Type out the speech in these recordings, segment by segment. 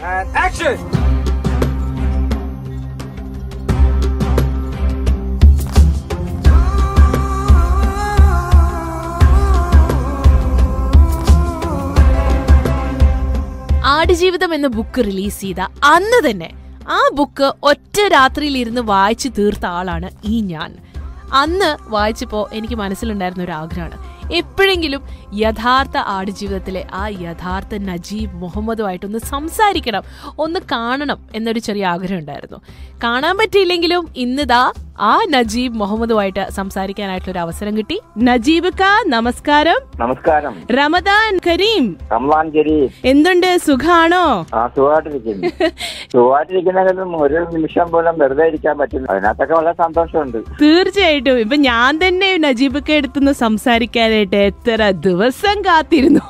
And action! Aadujeevitham എന്ന book release ചെയ്ത അന്ന് തന്നെ ആ ബുക്ക് ഒറ്റ രാത്രിയിൽ ഇരുന്ന് വായിച്ചു തീർത്ത ആളാണ് ഈ ഞാൻ അന്ന് വായിച്ചപ്പോൾ എനിക്ക് മനസ്സിലുണ്ടായിരുന്ന ഒരു ആഗ്രഹമാണ് എപ്പോഴെങ്കിലും യഥാർത്ഥ ആടുജീവിതത്തിലെ ആ യഥാർത്ഥ നജീബ് മുഹമ്മദുമായിട്ടൊന്ന് സംസാരിക്കണം ഒന്ന് കാണണം എന്നൊരു ചെറിയ ആഗ്രഹം ഉണ്ടായിരുന്നു കാണാൻ പറ്റിയില്ലെങ്കിലും ഇന്നിതാ ആ നജീബ് മുഹമ്മദുമായിട്ട് സംസാരിക്കാനായിട്ടുള്ള ഒരു അവസരം കിട്ടി നജീബ് കാ നമസ്കാരം നമസ്കാരം റമദാൻ കരീം റംലാൻ ഗരി എന്തുണ്ട് സുഖാണോ ആ സുഖമായിട്ടിരിക്കുന്നു സുഖമായിട്ടിരിക്കുന്നെങ്കിലും ഒരു നിമിഷം പോലും വെറുതെ ഇരിക്കാൻ പറ്റില്ല അതിനകത്തൊക്കെ വളരെ സന്തോഷമുണ്ട് തീർച്ചയായിട്ടും ഇപ്പൊ ഞാൻ തന്നെ നജീബൊക്കെ എടുത്തുനിന്ന് സംസാരിക്കാനായിട്ട് എത്ര ദിവസം കാത്തിരുന്നു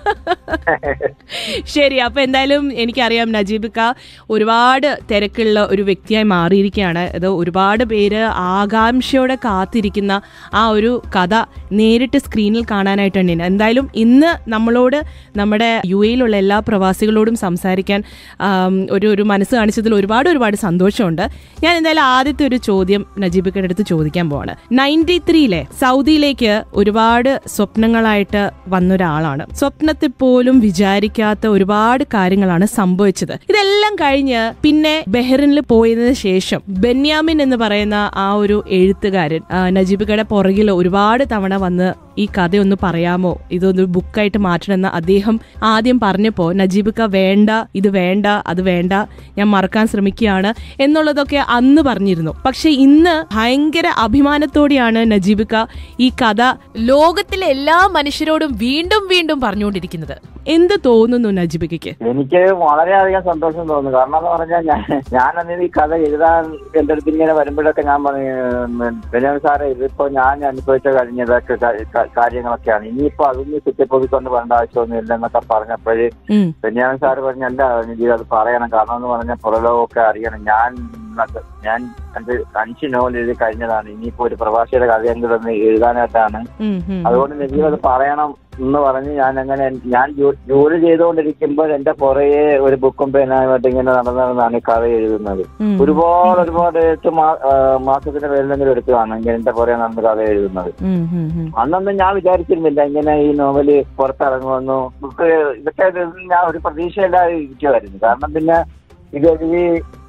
ശരി അപ്പൊ എന്തായാലും എനിക്കറിയാം നജീബിക്ക ഒരുപാട് തിരക്കുള്ള ഒരു വ്യക്തിയായി മാറിയിരിക്കുകയാണ് അത് ഒരുപാട് പേര് ആകാംക്ഷയോടെ കാത്തിരിക്കുന്ന ആ ഒരു കഥ നേരിട്ട് സ്ക്രീനിൽ കാണാനായിട്ടുണ്ട് എന്തായാലും ഇന്ന് നമ്മളോട് നമ്മുടെ യു എയിലുള്ള എല്ലാ പ്രവാസികളോടും സംസാരിക്കാൻ ആം, ഒരു ഒരു മനസ്സ് കാണിച്ചതിൽ ഒരുപാട് ഒരുപാട് സന്തോഷമുണ്ട് ഞാൻ എന്തായാലും ആദ്യത്തെ ഒരു ചോദ്യം നജീബിക്കയുടെ അടുത്ത് ചോദിക്കാൻ പോവാണ് നയൻറ്റി ത്രീയിലെ സൗദിയിലേക്ക് ഒരുപാട് സ്വപ്നങ്ങളായിട്ട് വന്നൊരാളാണ് സ്വപ്നത്തിൽ പോലും വിചാരിക്കാത്ത ഒരുപാട് കാര്യങ്ങളാണ് സംഭവിച്ചത് ഇതെല്ലാം കഴിഞ്ഞ് പിന്നെ ബെഹ്റിനിൽ പോയതിനു ശേഷം ബെന്യാമിൻ എന്ന് പറയുന്ന ആ ഒരു എഴുത്തുകാരൻ ആ, നജീബിക്കയുടെ പുറകിൽ ഒരുപാട് തവണ വന്ന് ഈ കഥയൊന്ന് പറയാമോ ഇതൊന്ന് ബുക്കായിട്ട് മാറ്റണമെന്ന് അദ്ദേഹം ആദ്യം പറഞ്ഞപ്പോൾ നജീബിക്ക വേണ്ട ഇത് വേണ്ട അത് വേണ്ട ഞാൻ മറക്കാൻ ശ്രമിക്കുകയാണ് എന്നുള്ളതൊക്കെ അന്ന് പറഞ്ഞിരുന്നു പക്ഷെ ഇന്ന് ഭയങ്കര അഭിമാനത്തോടെയാണ് നജീബിക്ക ഈ കഥ ലോകത്തിലെ എല്ലാ മനുഷ്യരോടും വീണ്ടും വീണ്ടും പറഞ്ഞുകൊണ്ടിരിക്കുന്നത് എന്ത് തോന്നുന്നു നജീബിക്കയ്ക്ക് എനിക്ക് വളരെയധികം സന്തോഷം തോന്നുന്നു കാരണം എന്ന് പറഞ്ഞാൽ ഞാൻ ഞാനന്ന് ഈ കഥ എഴുതാൻ എന്റെ അടുത്ത് ഇങ്ങനെ വരുമ്പോഴൊക്കെ ഞാൻ പറഞ്ഞു ബെനോൻ സാറേ ഇതിപ്പോ ഞാൻ അനുഭവിച്ച കഴിഞ്ഞതൊക്കെ കാ- കാ- കാര്യങ്ങളൊക്കെയാണ് ഇനിയിപ്പോ അതൊന്നും ചുറ്റിപ്പൊതിക്കൊണ്ട് വരേണ്ട ആവശ്യമൊന്നും ഇല്ലെന്നൊക്കെ പറഞ്ഞപ്പോഴേ ഉം, ബെന്യാമിൻ സാറ് പറഞ്ഞു അല്ല എനിക്ക് അത് പറയണം കാരണം എന്ന് പറഞ്ഞാൽ പുറലോകമൊക്കെ അറിയണം ഞാൻ അത് ഞാൻ എന്റെ അഞ്ച് നോവൽ എഴുതി കഴിഞ്ഞതാണ് ഇനിയിപ്പോ ഒരു പ്രവാസിയുടെ കഥയെങ്കിലും ഒന്ന് എഴുതാനായിട്ടാണ് ഉം, ഉം. അതുകൊണ്ട് നജീബ് അത് പറയണം എന്ന് പറഞ്ഞ് ഞാൻ അങ്ങനെ ഞാൻ ജോ- ജോലി ചെയ്തുകൊണ്ടിരിക്കുമ്പോൾ എന്റെ പുറകെ ഒരു ബുക്കും പേനായിട്ട് ഇങ്ങനെ നടന്നു നടന്നാണ് ഈ കഥ എഴുതുന്നത് ഉം. ഒരുപാട് ഒരുപാട് എട്ട് മാ- ആ, മാസത്തിന്റെ മേലിലെങ്കിലും എടുത്തതാണ് ഇങ്ങനെ എന്റെ പുറകെ നടന്ന് കഥ എഴുതുന്നത് ഉം, ഉം, ഉം. അന്നൊന്നും ഞാൻ വിചാരിച്ചിരുന്നില്ല ഇങ്ങനെ ഈ നോവല് പുറത്തിറങ്ങുമെന്നു ബുക്ക് ഇതൊക്കെ ഇത് ഞാൻ ഒരു പ്രതീക്ഷയില്ലാതെ ഇരിക്കുമായിരുന്നു കാരണം പിന്നെ ഇത് എഴുതി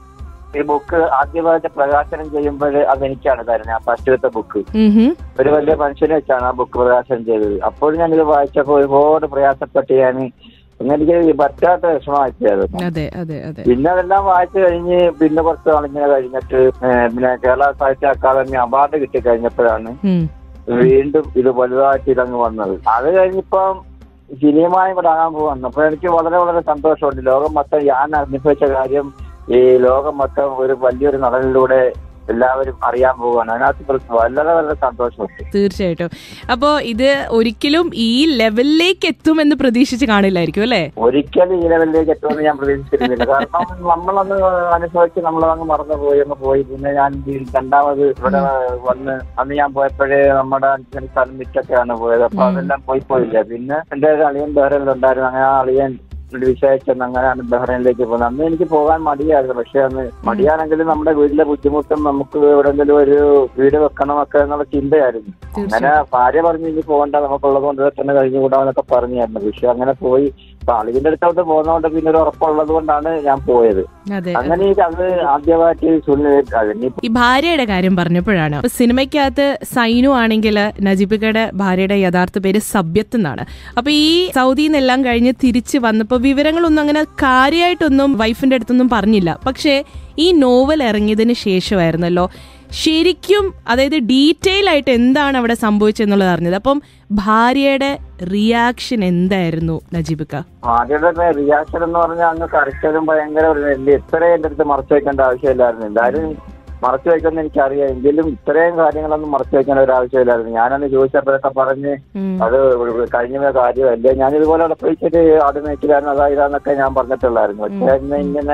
ഈ ബുക്ക് ആദ്യമായിട്ട് പ്രകാശനം ചെയ്യുമ്പോൾ അതെനിക്കാണ് തരുന്നത് ആ ഫസ്റ്റത്തെ ബുക്ക് ഉം, ഉം. ഒരു വലിയ മനുഷ്യനെ വെച്ചാണ് ആ ബുക്ക് പ്രകാശനം ചെയ്തത് അപ്പോൾ ഞാനിത് വായിച്ചപ്പോൾ ഒരുപാട് പ്രയാസപ്പെട്ട് ഞാൻ എനിക്ക് പറ്റാത്ത വിഷമമാക്കിയത് അതെ അതെ അതെ പിന്നെ അതെല്ലാം വായിച്ചു കഴിഞ്ഞ് പിന്നെ കുറച്ച് നാളിങ്ങനെ കഴിഞ്ഞിട്ട് ഏഹ് പിന്നെ കേരള സാഹിത്യ അക്കാദമി അവാർഡ് കിട്ടി കഴിഞ്ഞപ്പോഴാണ് ഉം. വീണ്ടും ഇത് വലുതായിട്ട് ഇതങ്ങ് വന്നത് അത് കഴിഞ്ഞിപ്പം സിനിമയും കൂടെ ആകാൻ പോവാണ് അപ്പൊ എനിക്ക് വളരെ വളരെ സന്തോഷമുണ്ട് ലോകം മൊത്തം ഞാൻ അനുഭവിച്ച കാര്യം ഈ ലോകം മൊത്തം ഒരു വലിയൊരു നടനിലൂടെ എല്ലാവരും അറിയാൻ പോവുകയാണ് അതിനകത്ത് വളരെ വളരെ സന്തോഷമുണ്ട് തീർച്ചയായിട്ടും അപ്പോ ഇത് ഒരിക്കലും ഈ ലെവലിലേക്ക് എത്തുമെന്ന് പ്രതീക്ഷിച്ച് കാണില്ലായിരിക്കും അല്ലേ ഒരിക്കലും ഈ ലെവലിലേക്ക് എത്തുമെന്ന് ഞാൻ പ്രതീക്ഷിച്ചിരുന്നില്ല കാരണം നമ്മളന്ന് അനുഭവിച്ച് നമ്മളതങ്ങ് മറന്നു പോയി അങ്ങ് പോയി പിന്നെ ഞാൻ ഈ രണ്ടാമത് ഇവിടെ വന്ന് അന്ന് ഞാൻ പോയപ്പോഴേ നമ്മുടെ അഞ്ചൻ സ്ഥലം വിറ്റൊക്കെയാണ് പോയത് അപ്പൊ അതെല്ലാം പോയി പോയില്ല പിന്നെ എന്റെ ഒരു അളിയൻ ബഹ്റൈനിലുണ്ടായിരുന്നു അങ്ങനെ ആ അളിയൻ ഒരു വിഷയിച്ചെന്ന് അങ്ങനെയാണ് ബഹ്റൈനിലേക്ക് പോകുന്നത് അന്ന് എനിക്ക് പോകാൻ മടിയായിരുന്നു പക്ഷെ അന്ന് മടിയാണെങ്കിലും നമ്മുടെ വീട്ടിലെ ബുദ്ധിമുട്ടും നമുക്ക് എവിടെയെങ്കിലും ഒരു വീട് വെക്കണമൊക്കെ എന്നുള്ള ചിന്തയായിരുന്നു അങ്ങനെ ഭാര്യ പറഞ്ഞു ഇനി പോകണ്ട നമുക്കുള്ളത് കൊണ്ട് തന്നെ കഴിഞ്ഞുകൂടാന്നൊക്കെ പറഞ്ഞായിരുന്നു പക്ഷെ അങ്ങനെ പോയി അപ്പൊ അളിവിന്റെ അടുത്തോട്ട് പോകുന്നതുകൊണ്ട് പിന്നെ ഒരു ഉറപ്പുള്ളത് കൊണ്ടാണ് ഞാൻ പോയത് അതെ അങ്ങനെ എനിക്ക് അത് ആദ്യമായിട്ട് സുനിൽ അതിന് ഈ ഭാര്യയുടെ കാര്യം പറഞ്ഞപ്പോഴാണ് അപ്പൊ സിനിമയ്ക്കകത്ത് സൈനു ആണെങ്കിൽ നജീബിക്കയുടെ ഭാര്യയുടെ യഥാർത്ഥ പേര് സബ്യത്ത് എന്നാണ് അപ്പൊ ഈ സൗദിയിൽ നിന്നെല്ലാം കഴിഞ്ഞ് തിരിച്ച് വന്നപ്പോൾ വിവരങ്ങളൊന്നും അങ്ങനെ കാര്യമായിട്ടൊന്നും വൈഫിന്റെ അടുത്തൊന്നും പറഞ്ഞില്ല പക്ഷേ ഈ നോവൽ ഇറങ്ങിയതിന് ശേഷമായിരുന്നല്ലോ ശരിക്കും അതായത് ഡീറ്റെയിൽ ആയിട്ട് എന്താണ് അവിടെ സംഭവിച്ചെന്നുള്ളത് അറിഞ്ഞത് അപ്പം ഭാര്യയുടെ റിയാക്ഷൻ എന്തായിരുന്നു നജീബിക്ക ആദ്യത്തെ റിയാക്ഷൻ എന്ന് പറഞ്ഞാൽ അങ്ങ് കരച്ചിലും ഭയങ്കര ഒരു വലിയ ഇത്രയും എന്റെ അടുത്ത് മറച്ചു വെക്കേണ്ട ആവശ്യമില്ലായിരുന്നു എന്തായാലും മറച്ചു വെക്കുന്ന എനിക്കറിയാം എങ്കിലും ഇത്രയും കാര്യങ്ങളൊന്നും മറച്ചു വെക്കേണ്ട ഒരു ആവശ്യമില്ലായിരുന്നു ഞാനന്ന് ചോദിച്ചപ്പോഴൊക്കെ പറഞ്ഞ് ഉം. അത് കഴിഞ്ഞ പോയ കാര്യമല്ലേ ഞാൻ ഇതുപോലെ അവിടെ പോയിച്ചിട്ട് ആട് മേച്ചിലായിരുന്നു അതാ ഇതാന്നൊക്കെ ഞാൻ പറഞ്ഞിട്ടുള്ളായിരുന്നു പക്ഷെ ഇന്ന് ഇങ്ങനെ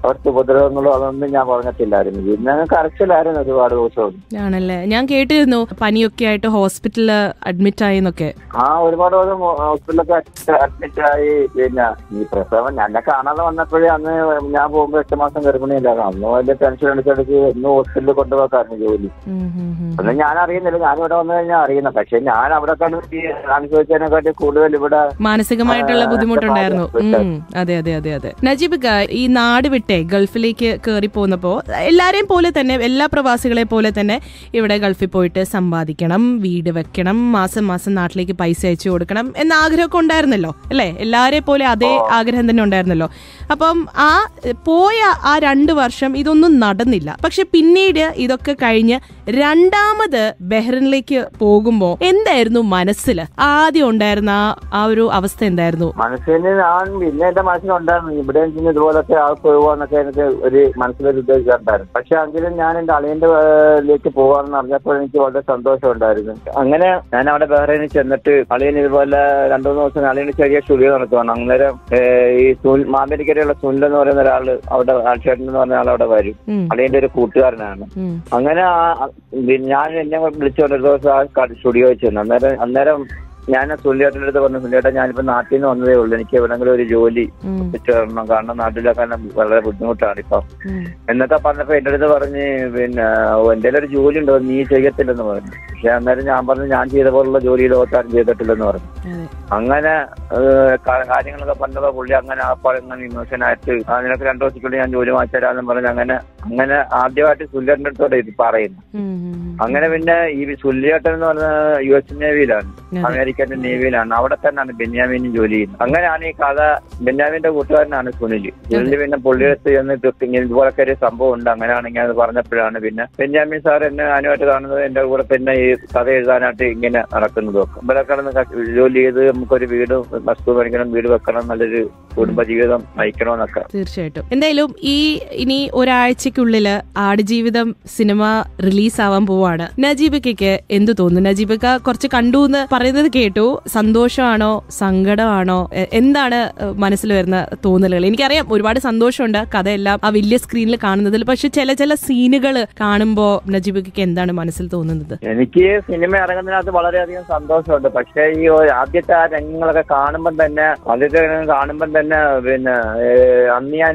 അവിടുത്തെ ഉപദ്രവങ്ങളോ അതൊന്നും ഞാൻ പറഞ്ഞിട്ടില്ലായിരുന്നു പിന്നെ കരച്ചിലായിരുന്നു ഒരുപാട് ദിവസവും ആണല്ലേ ഞാൻ കേട്ടിരുന്നു പനിയൊക്കെ ആയിട്ട് ഹോസ്പിറ്റലിൽ അഡ്മിറ്റ് ആയി എന്നൊക്കെ ആ ഒരുപാട് ദിവസം ഹോസ്പിറ്റലൊക്കെ അഡ്മിറ്റ് ആയി പിന്നെ ഈ പ്രസവം എന്നെ കാണാതെ വന്നപ്പോഴേ അന്ന് ഞാൻ പോകുമ്പോ എട്ട് മാസം ഗർഭിണിയില്ലായിരുന്നു അന്ന് വലിയ ടെൻഷൻ അടിച്ചെടുക്ക് ഇന്ന് ഹോസ്പിറ്റലിൽ കൊണ്ടുപോകാറുണ്ട് ജോലി ഉം, ഉം, ഉം. അന്ന് ഞാൻ അറിയുന്നില്ല ഞാൻ ഇവിടെ വന്നു കഴിഞ്ഞാൽ അറിയുന്നത് പക്ഷെ ഞാൻ അവിടെ കണ്ട് ഈ അനുഭവിച്ചതിനെക്കാട്ടി കൂടുതൽ ഇവിടെ മാനസികമായിട്ടുള്ള ആ, ബുദ്ധിമുട്ടുണ്ടായിരുന്നു വിട്ട്. ഉം, അതെ അതെ അതെ അതെ നജീബിക്ക ഈ നാട് വിട്ടേ ഗൾഫിലേക്ക് കയറി പോന്നപ്പോ എല്ലാരെയും പോലെ തന്നെ എല്ലാ പ്രവാസികളെ പോലെ തന്നെ ഇവിടെ ഗൾഫിൽ പോയിട്ട് സമ്പാദിക്കണം വീട് വെക്കണം മാസം മാസം നാട്ടിലേക്ക് പൈസ അയച്ചു കൊടുക്കണം എന്ന ആഗ്രഹമൊക്കെ ഉണ്ടായിരുന്നല്ലോ അല്ലേ എല്ലാരെ പോലെ അതേ ആഗ്രഹം തന്നെ ഉണ്ടായിരുന്നല്ലോ അപ്പം ആ എ, പോയ ആ രണ്ട് വർഷം ഇതൊന്നും നടന്നില്ല പക്ഷെ പിന്നീട് ഇതൊക്കെ കഴിഞ്ഞ് രണ്ടാമത് ബഹ്റിനിലേക്ക് പോകുമ്പോ എന്തായിരുന്നു മനസ്സിൽ ആദ്യം ഉണ്ടായിരുന്ന ആ- ആ ഒരു അവസ്ഥ എന്തായിരുന്നു മനസ്സിന് ഞാൻ പിന്നെ എന്റെ മനസ്സിലുണ്ടായിരുന്നു ഇവിടെ എനിക്ക് ഇതുപോലൊക്കെ ആൾ പോവാന്നൊക്കെ എനിക്ക് ഒരു മനസ്സിലൊരു ഉദ്ദേശിച്ചിട്ടുണ്ടായിരുന്നു പക്ഷെ എങ്കിലും ഞാൻ എന്റെ അളിയന്റെ ലേക്ക് പോവാന്ന് അറിഞ്ഞപ്പോൾ എനിക്ക് വളരെ സന്തോഷം ഉണ്ടായിരുന്നു അങ്ങനെ ഞാൻ അവിടെ ബഹ്റൈനിൽ ചെന്നിട്ട് അളിയൻ ഇതുപോലെ രണ്ടു മൂന്ന് ദിവസം അളിയന് ചെറിയ സ്റ്റുഡിയോ നടത്തുവാണ് അന്നേരം ഏഹ്, ഈ സുൽ മാവേലിക്കരയുള്ള സുനിൽ എന്ന് പറയുന്ന ഒരാള് അവിടെ ആൾച്ചേട്ടൻ എന്ന് പറഞ്ഞ ആൾ അവിടെ വരും ഉം, അളിയന്റെ ഒരു കൂട്ടുകാരനാണ് ഉം, അങ്ങനെ ആ- ആ- പിന്നെ ഞാൻ എന്നെ വിളിച്ചോണ്ട് ഒരു ദിവസം ആ സ്റ്റുഡിയോ ചെന്നു അന്നേരം അന്നേരം ഞാൻ സുല്ലേട്ടൻ്റെ അടുത്ത് പറഞ്ഞു സുല്ലേട്ടാ ഞാനിപ്പോ നാട്ടിൽ നിന്ന് വന്നതേ ഉള്ളൂ എനിക്ക് എവിടെങ്കിലും ഒരു ജോലി ഉം, ചേർണം കാരണം നാട്ടിലൊക്കെ വളരെ ബുദ്ധിമുട്ടാണ് ഇപ്പൊ ഉം. എന്നൊക്കെ പറഞ്ഞപ്പോ എന്റെ അടുത്ത് പറഞ്ഞ് പിന്നെ എന്റെ ഒരു ജോലി ഉണ്ടോ നീ ചെയ്യത്തില്ലെന്ന് പറഞ്ഞു പക്ഷെ അന്നേരം ഞാൻ പറഞ്ഞു ഞാൻ ചെയ്ത പോലുള്ള ജോലി ലോകത്താരും ചെയ്തിട്ടില്ലെന്ന് പറഞ്ഞു അതെ. അങ്ങനെ ഏഹ്, കാ- കാര്യങ്ങളൊക്കെ പണ്ടപ്പോ പുള്ളി അങ്ങനെ ആ ഇങ്ങനെ ഇമോഷനായിട്ട് ആ നിനക്ക് രണ്ടു ദിവസത്തിക്കുള്ളിൽ ഞാൻ ജോലി വാങ്ങിച്ചരാന്ന് പറഞ്ഞ് അങ്ങനെ അങ്ങനെ ആദ്യമായിട്ട് സുല്ലേട്ടൻ്റെ അടുത്തോടെ ഇത് പറയുന്നു ഉം, ഉം, അങ്ങനെ പിന്നെ ഈ സുല്ലിയേട്ടൻ എന്ന് പറഞ്ഞ യു എസ് നേവിയിലാണ് അതെ. അമേരിക്കന്റെ നേവിയിലാണ് അവിടെ തന്നെയാണ് ബെന്യാമിനും ജോലി ചെയ്യുന്നത് അങ്ങനെയാണ് ഈ കഥ ബെന്യാമിന്റെ കൂട്ടുകാരനാണ് സുനിൽ സുനിൽ പിന്നെ പുള്ളിയെടുത്ത് ചെന്നിട്ട് ഇങ്ങനെ ഇതുപോലൊക്കെ ഒരു സംഭവം ഉണ്ട് അങ്ങനെയാണെങ്കിൽ അത് പറഞ്ഞപ്പോഴാണ് പിന്നെ ബെന്യാമിൻ സാർ എന്നെ അനുമായിട്ട് കാണുന്നത് എന്റെ കൂടെ തന്നെ ഈ കഥ എഴുതാനായിട്ട് ഇങ്ങനെ നടക്കുന്നതും ഒക്കെ ഇവിടെ കിടന്ന് ക- ജോലി ചെയ്ത് നമുക്കൊരു വീട് വസ്തു മേടിക്കണം വീട് വെക്കണം നല്ലൊരു കുടുംബജീവിതം നയിക്കണമെന്നൊക്കെ തീർച്ചയായിട്ടും എന്തായാലും ഈ ഇനി ഒരാഴ്ചക്കുള്ളില് ആടുജീവിതം സിനിമ റിലീസ് ആവാൻ പോവാണ് നജീബിക്കയ്ക്ക് എന്തു തോന്നുന്നു നജീബിക്ക കുറച്ച് കണ്ടു എന്ന് പറയുന്നത് കേട്ടു സന്തോഷമാണോ സങ്കടമാണോ എ- എന്താണ് ഏഹ്, മനസ്സിൽ വരുന്ന തോന്നലുകൾ എനിക്കറിയാം ഒരുപാട് സന്തോഷമുണ്ട് കഥയെല്ലാം ആ വലിയ സ്ക്രീനിൽ കാണുന്നതിൽ പക്ഷെ ചില ചില സീനുകൾ കാണുമ്പോ നജീബിക്കയ്ക്ക് എന്താണ് മനസ്സിൽ തോന്നുന്നത് എനിക്ക് സിനിമ ഇറങ്ങുന്നതിനകത്ത് വളരെയധികം സന്തോഷമുണ്ട് പക്ഷേ ഈ ഒരു ആദ്യത്തെ ആ രംഗങ്ങളൊക്കെ കാണുമ്പോൾ തന്നെ ആദ്യത്തെ രംഗം കാണുമ്പോൾ തന്നെ പിന്നെ ഏഹ്, അന്ന് ഞാൻ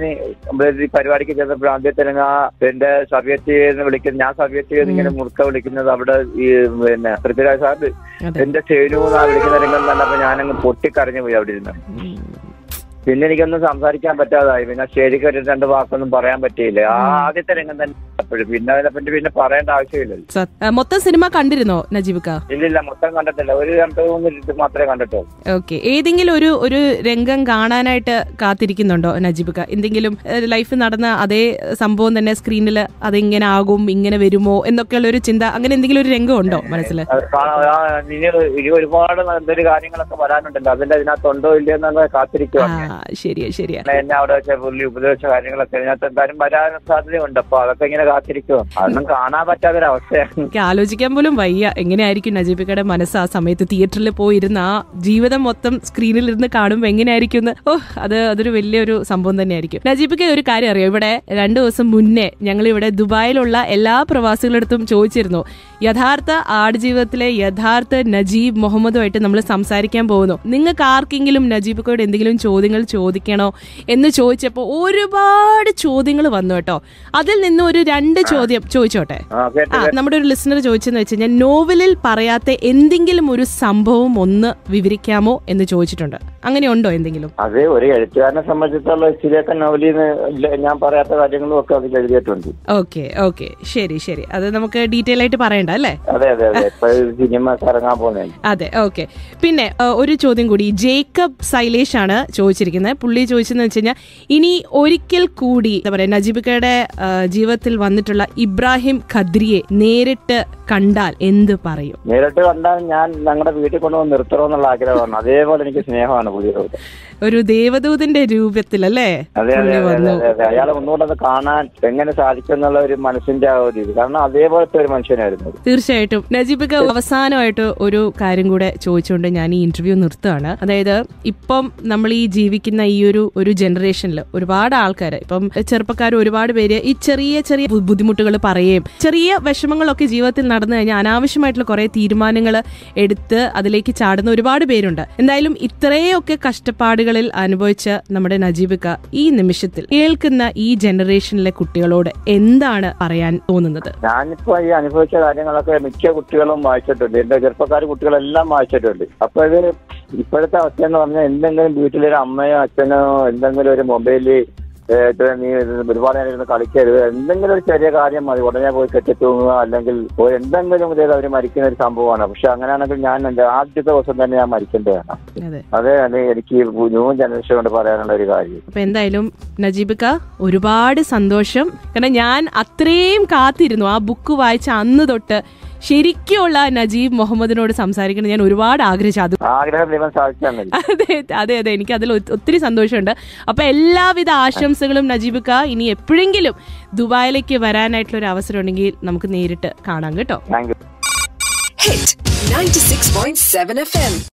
ഈ പരിപാടിക്ക് ചെന്നപ്പോൾ ആദ്യത്തെ രംഗം ആ എന്റെ സവ്യത്തി എന്ന് വിളിക്കുന്നത് ഞാൻ സവ്യത്തി എന്ന് ഇങ്ങനെ മുറുക്ക വിളിക്കുന്നത് അവിടെ ഈ പിന്നെ പൃഥ്വിരാജ് സാർ അതെ എന്റെ ഷെയ്നു എന്നാ വിളിക്കുന്ന രംഗം കണ്ടപ്പോൾ ഞാനങ്ങ് പൊട്ടിക്കരഞ്ഞു പോയി അവിടെ ഇരുന്ന് ഉം. പിന്നെ എനിക്കൊന്നും സംസാരിക്കാൻ പറ്റാതായി പിന്നെ സ്റ്റേജിൽ കയറി രണ്ട് വാക്കൊന്നും പറയാൻ പറ്റിയില്ല ആ ആദ്യത്തെ രംഗം തന്നെ അപ്പോഴും പിന്നെ അതിനെപ്പറ്റി പിന്നെ പറയേണ്ട ആവശ്യമില്ലല്ലോ സ- ഏഹ്, മൊത്തം സിനിമ കണ്ടിരുന്നോ നജീബിക്ക ഇല്ലില്ല മൊത്തം കണ്ടിട്ടില്ല ഒരു രണ്ട് മൂന്ന് ഇത് മാത്രമേ കണ്ടിട്ടുള്ളൂ ഓക്കെ ഏതെങ്കിലും ഒരു ഒരു രംഗം കാണാനായിട്ട് കാത്തിരിക്കുന്നുണ്ടോ നജീബിക്ക എന്തെങ്കിലും ലൈഫ് നടന്ന അതേ സംഭവം തന്നെ സ്ക്രീനിൽ അതെങ്ങനെ ആകും ഇങ്ങനെ വരുമോ എന്നൊക്കെയുള്ള ഒരു ചിന്ത അങ്ങനെ എന്തെങ്കിലും ഒരു രംഗം ഉണ്ടോ മനസ്സിൽ അത് കാണാൻ- ആ, ഇനി ഇനി ഒരുപാട് എന്തൊരു കാര്യങ്ങളൊക്കെ വരാനുണ്ടല്ലോ അതിന്റെ അതിനകത്തുണ്ടോ ഇല്ലയോ എന്നുള്ളത് ആ കാത്തിരിക്കുവാണ് ഞാൻ. ശരിയാ ശരിയാ എന്നെ അവിടെ വെച്ച പുള്ളി ഉപദേശിച്ച കാര്യങ്ങളൊക്കെ അതിനകത്ത് എന്തായാലും വരാൻ സാധ്യതയുണ്ട് അപ്പൊ അതൊക്കെ ഇങ്ങനെ കാത്തിരിക്കുവോ അതൊന്നും കാണാൻ പറ്റാത്തൊരവസ്ഥയാണ് എനിക്ക് ആലോചിക്കാൻ പോലും വയ്യ എങ്ങനെയായിരിക്കും നജീബിക്കയുടെ മനസ്സ് ആ സമയത്ത് തിയേറ്ററിൽ പോയിരുന്ന ആ ജീവിതം മൊത്തം സ്ക്രീനിൽ ഇരുന്ന് കാണുമ്പോൾ എങ്ങനെയായിരിക്കും എന്ന് ഓ അത് അതൊരു വലിയൊരു സംഭവം തന്നെയായിരിക്കും നജീബിക്ക് ഒരു കാര്യം അറിയാം ഇവിടെ രണ്ടു ദിവസം മുന്നേ ഞങ്ങൾ ഇവിടെ ദുബായിലുള്ള എല്ലാ പ്രവാസികളടുത്തും ചോദിച്ചിരുന്നു യഥാർത്ഥ ആടുജീവിതത്തിലെ യഥാർത്ഥ നജീബ് മുഹമ്മദുമായിട്ട് നമ്മൾ സംസാരിക്കാൻ പോകുന്നു നിങ്ങൾക്ക് ആർക്കെങ്കിലും നജീബിക്കോട് എന്തെങ്കിലും ചോദ്യങ്ങൾ ചോദിക്കണോ എന്ന് ചോദിച്ചപ്പോൾ ഒരുപാട് ചോദ്യങ്ങൾ വന്നു കേട്ടോ അതിൽ നിന്ന് ഒരു രണ്ട് ചോദ്യം ചോദിച്ചോട്ടെ ആ കേട്ട് ആ നമ്മുടെ ഒരു ലിസണർ ചോദിച്ചെന്ന് വെച്ച് കഴിഞ്ഞാൽ നോവലിൽ പറയാത്ത എന്തെങ്കിലും ഒരു സംഭവം ഒന്ന് വിവരിക്കാമോ എന്ന് ചോദിച്ചിട്ടുണ്ട് അങ്ങനെ ഉണ്ടോ എന്തെങ്കിലും അത് ഒരു എഴുത്തുകാരനെ സംബന്ധിച്ചുള്ള ഇച്ചിരിയൊക്കെ നോവലിന്ന് ഞാൻ പറയാത്ത കാര്യങ്ങളും ഒക്കെ അതിൽ എഴുതിയിട്ടുണ്ട് ഓക്കെ ഓക്കെ ശരി ശരി അത് നമുക്ക് ഡീറ്റെയിൽ ആയിട്ട് പറയണ്ട അല്ലേ അതെ അതെ അതെ ഇപ്പൊ സിനിമ ഇറങ്ങാൻ പോകുന്നത് അതെ ഓക്കെ പിന്നെ ആ, ഒരു ചോദ്യം കൂടി ജേക്കബ് സൈലേഷ് ആണ് ചോദിച്ചിരിക്കുന്നത് പുള്ളി ചോദിച്ചതെന്ന് വെച്ച് കഴിഞ്ഞാൽ ഇനി ഒരിക്കൽ കൂടി എന്താ പറയുക നജീബിക്കയുടെ ആ, ജീവിതത്തിൽ വന്നിട്ടുള്ള ഇബ്രാഹിം ഖദ്രിയെ നേരിട്ട് കണ്ടാൽ എന്ത് പറയും നേരിട്ട് കണ്ടാൽ ഞാൻ ഞങ്ങളുടെ വീട്ടിൽ കൊണ്ടുവന്ന് നിർത്തണമെന്നുള്ള ആഗ്രഹമാണ് അതേപോലെ എനിക്ക് സ്നേഹമാണ് പുള്ളിയോട് ഒരു ദേവദൂതന്റെ രൂപത്തിലല്ലേ അതെ അതെ പുള്ളി അതെ വന്നു അതെ അതെ അയാളെ ഒന്നുകൂടെ ഒന്ന് കാണാൻ എങ്ങനെ സാധിക്കും എന്നുള്ള ഒരു മനസ്സിന്റെ ആ ഒരു ഇത് കാരണം അതേപോലത്തെ ഒരു മനുഷ്യനായിരുന്നു അത്. തീർച്ചയായിട്ടും നജീബിക അവസാനമായിട്ട് ഒരു കാര്യം കൂടെ ചോദിച്ചുകൊണ്ട് ഞാൻ ഈ ഇന്റർവ്യൂ നിർത്തുകയാണ് അതായത് ഇപ്പം നമ്മൾ ഈ ജീവിക്കുന്ന ഈ ഒരു ഒരു ജനറേഷനിൽ ഒരുപാട് ആൾക്കാർ ഇപ്പം ചെറുപ്പക്കാർ ഒരുപാട് പേര് ഈ ചെറിയ ചെറിയ ബു- ബുദ്ധിമുട്ടുകൾ പറയുകയും ചെറിയ വിഷമങ്ങളൊക്കെ ജീവിതത്തിൽ നടന്നു കഴിഞ്ഞാൽ അനാവശ്യമായിട്ടുള്ള കുറെ തീരുമാനങ്ങൾ എടുത്ത് അതിലേക്ക് ചാടുന്ന ഒരുപാട് പേരുണ്ട് എന്തായാലും ഇത്രയൊക്കെ കഷ്ടപ്പാടുകളിൽ അനുഭവിച്ച നമ്മുടെ നജീബിക്ക ഈ നിമിഷത്തിൽ കേൾക്കുന്ന ഈ ജനറേഷനിലെ കുട്ടികളോട് എന്താണ് പറയാൻ തോന്നുന്നത് ഞാനിപ്പോ ഈ അനുഭവിച്ച കാര്യങ്ങളൊക്കെ മിക്ക കുട്ടികളും വായിച്ചിട്ടുണ്ട് എന്റെ ചെറുപ്പക്കാർ കുട്ടികളെല്ലാം വായിച്ചിട്ടുണ്ട് അപ്പൊ ഇത് ഇപ്പോഴത്തെ അവസ്ഥ എന്ന് പറഞ്ഞാൽ എന്തെങ്കിലും വീട്ടിലൊരു അമ്മയോ അച്ഛനോ എന്തെങ്കിലും ഒരു മൊബൈലിൽ നീ ഒരുപാട് നേരം ഇരുന്ന് കളിക്കരുത് എന്തെങ്കിലും ഒരു ചെറിയ കാര്യം മതി ഉടനെ പോയി കെട്ടിത്തൂങ്ങുക അല്ലെങ്കിൽ പോയി എന്തെങ്കിലും ഇതേ അവർ മരിക്കുന്ന ഒരു സംഭവമാണ് പക്ഷെ അങ്ങനെയാണെങ്കിൽ ഞാൻ എന്റെ ആദ്യത്തെ ദിവസം തന്നെ ഞാൻ മരിക്കേണ്ടതാണ് അതെ അതെ അതെ എനിക്ക് ന്യൂ ജനറേഷൻ കൊണ്ട് പറയാനുള്ള ഒരു കാര്യം അപ്പൊ എന്തായാലും നജീബിക്ക ഒരുപാട് സന്തോഷം കാരണം ഞാൻ അത്രയും കാത്തിരുന്നു ആ ബുക്ക് വായിച്ച അന്ന് തൊട്ട് ശരിക്കുള്ള നജീബ് മുഹമ്മദിനോട് സംസാരിക്കണം ഞാൻ ഒരുപാട് ആഗ്രഹിച്ചു അത് ആഗ്രഹം ദൈവം സാധിച്ചാൽ അതെ അതെ അതെ എനിക്ക് അതിൽ ഒ- ഒത്തിരി സന്തോഷമുണ്ട് അപ്പൊ എല്ലാവിധ ആശംസകളും നജീബിക്ക ഇനി എപ്പോഴെങ്കിലും ദുബായിലേക്ക് വരാനായിട്ടുള്ള ഒരു അവസരം ഉണ്ടെങ്കിൽ നമുക്ക് നേരിട്ട് കാണാം കേട്ടോ താങ്ക് യു Hit 96.7 FM.